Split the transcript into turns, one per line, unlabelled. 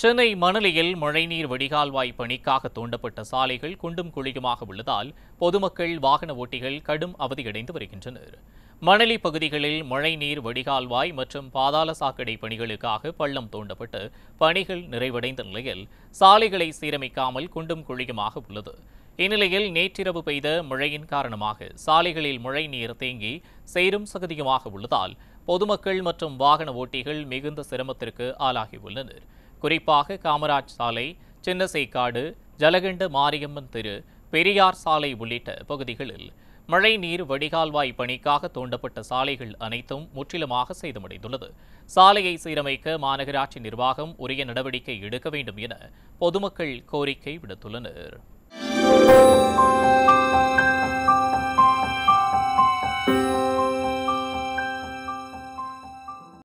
சென்னை மணலியில் மழைநீர் வடிகால்வாய் பணிக்காக தோண்டப்பட்ட சாலைகள் குண்டும் குழியுமாக உள்ளதால் பொதுமக்கள் வாகன ஓட்டிகள் கடும் அவதியடைந்து வருகின்றனர் மணலி பகுதிகளில் மழைநீர் வடிகால்வாய் மற்றும் பாதாள சாக்கடை பணிகளுக்காக பள்ளம் தோண்டப்பட்டு பணிகள் நிறைவடைந்த நிலையில் சாலைகளை சீரமைக்காமல் குண்டும் குழியுமாக உள்ளது இந்நிலையில் நேற்றிரவு பெய்த மழையின் காரணமாக சாலைகளில் மழைநீர் தேங்கி சேரும் சகதியுமாக உள்ளதால் பொதுமக்கள் மற்றும் வாகன ஓட்டிகள் மிகுந்த சிரமத்திற்கு ஆளாகியுள்ளனர் குறிப்பாக காமராஜ் சாலை சின்னசேக்காடு ஜலகண்ட மாரியம்மன் தெரு பெரியார் சாலை உள்ளிட்ட பகுதிகளில் மழைநீர் வடிகால்வாய் பணிக்காக தோண்டப்பட்ட சாலைகள் அனைத்தும் முற்றிலுமாக சேதமடைந்துள்ளது சாலையை சீரமைக்க மாநகராட்சி நிர்வாகம் உரிய நடவடிக்கை எடுக்க வேண்டும் என பொதுமக்கள் கோரிக்கை விடுத்துள்ளனர்